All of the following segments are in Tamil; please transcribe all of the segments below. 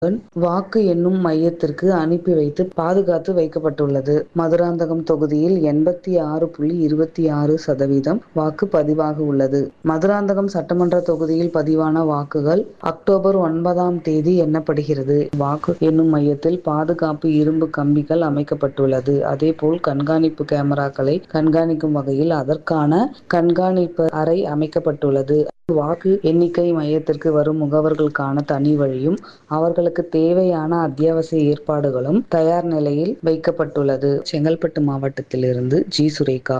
வாக்கு எண்ணும் மையத்திற்கு அனுப்பி வைத்து பாதுகாத்து வைக்கப்பட்டுள்ளது. மதுராந்தகம் தொகுதியில் எண்பத்தி ஆறு புள்ளி இருபத்தி ஆறு சதவீதம் வாக்கு பதிவாக உள்ளது. மதுராந்தகம் சட்டமன்ற தொகுதியில் பதிவான வாக்குகள் அக்டோபர் ஒன்பதாம் தேதி எண்ணப்படுகிறது. வாக்கு எண்ணும் மையத்தில் பாதுகாப்பு இரும்பு கம்பிகள் அமைக்கப்பட்டுள்ளது. அதேபோல் கண்காணிப்பு கேமராக்களை கண்காணிக்கும் வகையில் அதற்கான கண்காணிப்பு அறை அமைக்கப்பட்டுள்ளது. வாக்கு எண்ணிக்கை மையத்திற்கு வரும் முகவர்களுக்கான தனி வழியும், அவர்களுக்கு தேவையான அத்தியாவசிய ஏற்பாடுகளும் தயார் நிலையில் வைக்கப்பட்டுள்ளது. செங்கல்பட்டு மாவட்டத்திலிருந்து ஜி. சுரேகா.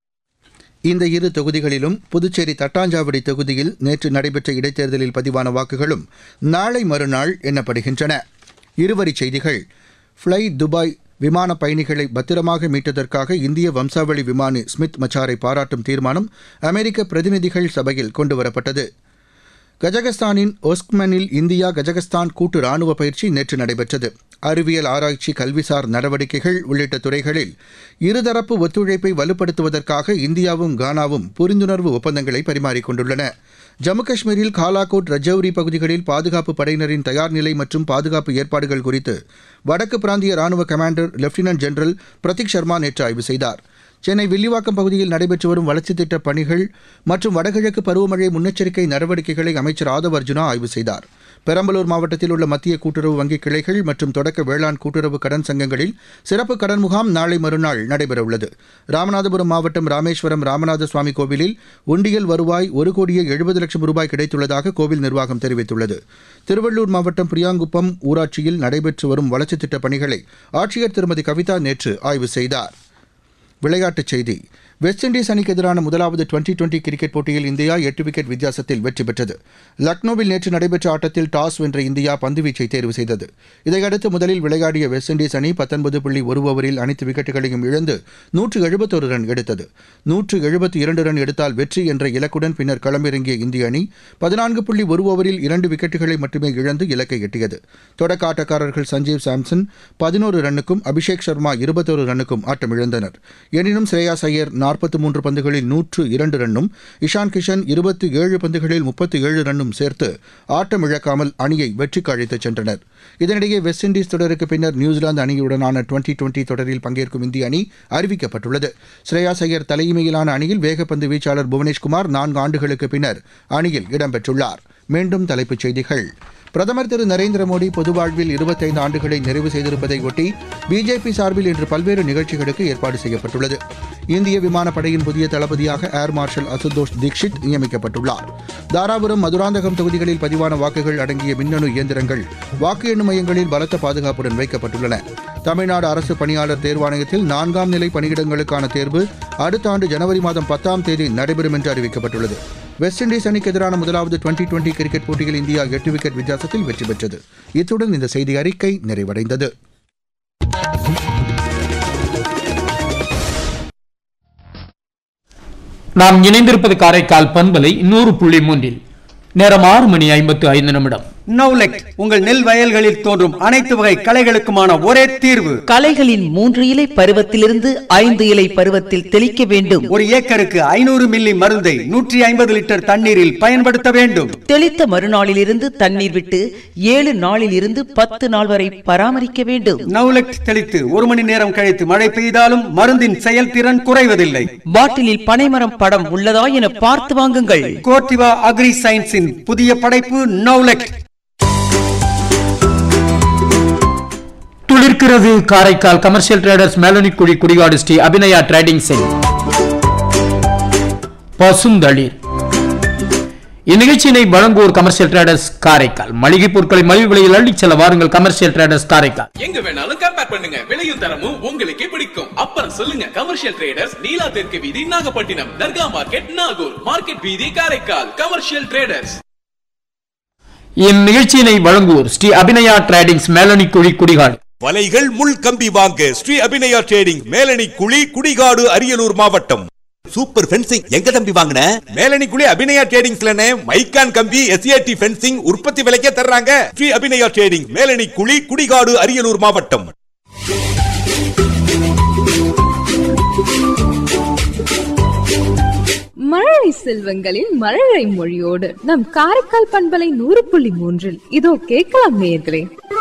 இந்த இரு தொகுதிகளிலும் புதுச்சேரி தட்டாஞ்சாவடி தொகுதியில் நேற்று நடைபெற்ற இடைத்தேர்தலில் பதிவான வாக்குகளும் நாளை மறுநாள் எண்ணப்படுகின்றன. இருவரிச் செய்திகள் ஃப்ளை துபாய் விமான பயணிகளை பத்திரமாக மீட்டதற்காக இந்திய வம்சாவளி விமானி ஸ்மித் மச்சாரை பாராட்டும் தீர்மானம் அமெரிக்க பிரதிநிதிகள் சபையில் கொண்டுவரப்பட்டது. கஜகஸ்தானின் ஒஸ்க்மனில் இந்தியா கஜகஸ்தான் கூட்டு ராணுவ பயிற்சி நேற்று நடைபெற்றது. அறிவியல் ஆராய்ச்சி கல்விசார் நடவடிக்கைகள் உள்ளிட்ட துறைகளில் இருதரப்பு ஒத்துழைப்பை வலுப்படுத்துவதற்காக இந்தியாவும் கானாவும் புரிந்துணர்வு ஒப்பந்தங்களை பரிமாறிக் கொண்டுள்ளன. ஜம்மு காஷ்மீரில் காலாகோட் ரஜௌரி பகுதிகளில் பாதுகாப்பு படையினரின் தயார் நிலை மற்றும் பாதுகாப்பு ஏற்பாடுகள் குறித்து வடக்கு பிராந்திய ராணுவ commander lieutenant general Prateek Sharma நேற்று ஆய்வு செய்தார். சென்னை வில்லிவாக்கம் பகுதியில் நடைபெற்று வரும் வளர்ச்சித் திட்டப் பணிகள் மற்றும் வடகிழக்கு பருவமழை முன்னெச்சரிக்கை நடவடிக்கைகளை அமைச்சர் ஆதவ் அர்ஜுனா ஆய்வு செய்தார். பெரம்பலூர் மாவட்டத்தில் உள்ள மத்திய கூட்டுறவு வங்கிக் கிளைகள் மற்றும் தொடக்க வேளாண் கூட்டுறவு கடன் சங்கங்களில் சிறப்பு கடன் முகாம் நாளை மறுநாள் நடைபெறவுள்ளது. ராமநாதபுரம் மாவட்டம் ராமேஸ்வரம் ராமநாத சுவாமி கோவிலில் உண்டியல் வருவாய் ஒரு கோடியே எழுபது லட்சம் ரூபாய் கிடைத்துள்ளதாக கோவில் நிர்வாகம் தெரிவித்துள்ளது. திருவள்ளூர் மாவட்டம் பிரியாங்குப்பம் ஊராட்சியில் நடைபெற்று வரும் வளர்ச்சித் திட்டப் பணிகளை ஆட்சியர் திருமதி கவிதா நேற்று ஆய்வு செய்தார். விளையாட்டுச் செய்தி வெஸ்ட் இண்டீஸ் அணிக்கு எதிரான முதலாவது டுவெண்டி டுவெண்டி கிரிக்கெட் போட்டியில் இந்தியா எட்டு விக்கெட் வித்தியாசத்தில் வெற்றி பெற்றது. லக்னோவில் நேற்று நடைபெற்ற ஆட்டத்தில் டாஸ் வென்ற இந்தியா பந்துவீச்சை தேர்வு செய்தது. இதையடுத்து முதலில் விளையாடிய வெஸ்ட் இண்டீஸ் அணி பத்தொன்பது புள்ளி ஒரு ஓவரில் அனைத்து விக்கெட்டுகளையும் இழந்து நூற்று எழுபத்தொரு ரன் எடுத்தது. நூற்று எழுபத்தி இரண்டு ரன் எடுத்தால் வெற்றி என்ற இலக்குடன் பின்னர் களமிறங்கிய இந்திய அணி பதினான்கு புள்ளி ஒரு ஓவரில் இரண்டு விக்கெட்டுகளை மட்டுமே இழந்து இலக்கை எட்டியது. தொடக்க ஆட்டக்காரர்கள் சஞ்சீவ் சாம்சன் பதினோரு ரன்னுக்கும் அபிஷேக் சர்மா இருபத்தொரு ரன்னுக்கும் ஆட்டமிழந்தனர். எனினும் ஸ்ரேயாஸ் ஐயர் நாற்பத்து மூன்று பந்துகளில் நூற்று இரண்டு ரன்னும் இஷான் கிஷன் இருபத்தி ஏழு பந்துகளில் முப்பத்தி ஏழு ரன்னும் சேர்த்து ஆட்டமிழக்காமல் அணியை வெற்றிக்கு அழைத்துச் சென்றனர். இதனிடையே வெஸ்ட் இண்டீஸ் தொடருக்கு பின்னர் நியூசிலாந்து அணியுடனான டுவெண்டி டுவெண்டி தொடரில் பங்கேற்கும் இந்திய அணி அறிவிக்கப்பட்டுள்ளது. ஸ்ரேயாஸ் ஐயர் தலைமையிலான அணியில் வேகப்பந்து வீச்சாளர் புவனேஷ்குமார் நான்கு ஆண்டுகளுக்கு பின்னர் அணியில் இடம்பெற்றுள்ளார். மீண்டும் தலைப்புச் செய்திகள் பிரதமர் திரு நரேந்திர மோடி பொது வாழ்வில் இருபத்தைந்து ஆண்டுகளை நிறைவு செய்திருப்பதை ஒட்டி பிஜேபி சார்பில் இன்று பல்வேறு நிகழ்ச்சிகளுக்கு ஏற்பாடு செய்யப்பட்டுள்ளது. இந்திய விமானப்படையின் புதிய தளபதியாக ஏர் மார்ஷல் அசுதோஷ் தீக்ஷித் நியமிக்கப்பட்டுள்ளார். தாராபுரம் மதுராந்தகம் தொகுதிகளில் பதிவான வாக்குகள் அடங்கிய மின்னணு இயந்திரங்கள் வாக்கு எண்ணும் மையங்களில் பலத்த பாதுகாப்புடன் வைக்கப்பட்டுள்ளன. தமிழ்நாடு அரசு பணியாளர் தேர்வாணையத்தில் நான்காம் நிலை பணியிடங்களுக்கான தேர்வு அடுத்த ஆண்டு ஜனவரி மாதம் பத்தாம் தேதி நடைபெறும் என்று அறிவிக்கப்பட்டுள்ளது. வெஸ்ட் இண்டீஸ் அணிக்கு எதிரான முதலாவது டுவெண்டி டுவெண்டி கிரிக்கெட் போட்டியில் இந்தியா எட்டு விக்கெட் வித்தியாசத்தில் வெற்றி பெற்றது. இத்துடன் இந்த செய்தி அறிக்கை நிறைவடைந்தது. நாம் இணைந்திருப்பது காரைக்கால் பண்பலை நூறு புள்ளி மூன்றில் நேரம் ஆறு மணி ஐம்பத்து ஐந்து நிமிடம் நவுலெக்ட் உங்கள் நெல் வயல்களில் தோன்றும் அனைத்து வகை களைகளுக்குமான ஒரே தீர்வு களைகளின் மூன்று இலை பருவத்திலிருந்து ஐந்து இலை பருவத்தில் தெளிக்க வேண்டும் ஒரு ஏக்கருக்கு ஐநூறு மில்லி மருந்தை நூற்றி ஐம்பது லிட்டர் தண்ணீரில் பயன்படுத்த வேண்டும் தெளித்த மறுநாளிலிருந்து தண்ணீர் விட்டு ஏழு நாளில் இருந்து பத்து நாள் வரை பராமரிக்க வேண்டும் நவுலெக்ட் தெளித்து ஒரு மணி நேரம் கழித்து மழை பெய்தாலும் மருந்தின் செயல்திறன் குறைவதில்லை பாட்டிலில் பனைமரம் படம் உள்ளதா என பார்த்து வாங்குங்கள் கோர்டிவா அக்ரி சயின்ஸின் புதிய படைப்பு நவுலெக்ட் துளிர்க்கிறது Karaikal commercial traders Melanikudi Kudikadu Shri Abhinaya trading செல் பசுந்தளிர் இந்நிகழ்ச்சியினை வழங்குவோர் கமர்ஷியல் ட்ரேடர்ஸ் காரைக்கால் மளிகை பொருட்களை மலிவு விலையில் அள்ளிச் செல்ல வாருங்கள் கமர்ஷியல் ட்ரேடர்ஸ் காரைக்கால் எங்க வேணாலும் கம்பேர் பண்ணுங்க விலையும் தரமும் உங்களுக்கே பிடிக்கும் அப்புறம் சொல்லுங்க கமர்ஷியல் ட்ரேடர்ஸ் நீலா தெற்கு வீதி நாகப்பட்டினம் தர்கா மார்க்கெட் நாகூர் மார்க்கெட் வீதி காரைக்கால் கமர்ஷியல் ட்ரேடர்ஸ் இந்நிகழ்ச்சியினை வழங்குவோர் ஸ்ரீ அபிநயா ட்ரேடிங்ஸ் மேலனிக்குழி குடிகாடு வலைகள் முள் கம்பி வாங்க ஸ்ரீ அபிநயா ட்ரேடிங் மேலணி குழி குடிகாடு அரியலூர் மாவட்டம் சூப்பர் ஃபென்சிங் எங்க தம்பி வாங்கின மேலணி குழி அபிநயா ட்ரேடிங்ஸ்லனே மைக்கான் கம்பி எஸ்ஏடி ஃபென்சிங் உற்பத்தி விலைக்கே தர்றாங்க ஸ்ரீ அபிநயா ட்ரேடிங் மேலணி குழி குடிகாடு அரியலூர் மாவட்டம் மழலை செல்வங்களின் மழலை மொழியோடு நம் காரைக்கால் பண்பலை நூறு புள்ளி மூன்றில் இதோ கேட்கலாம் நேயர்களே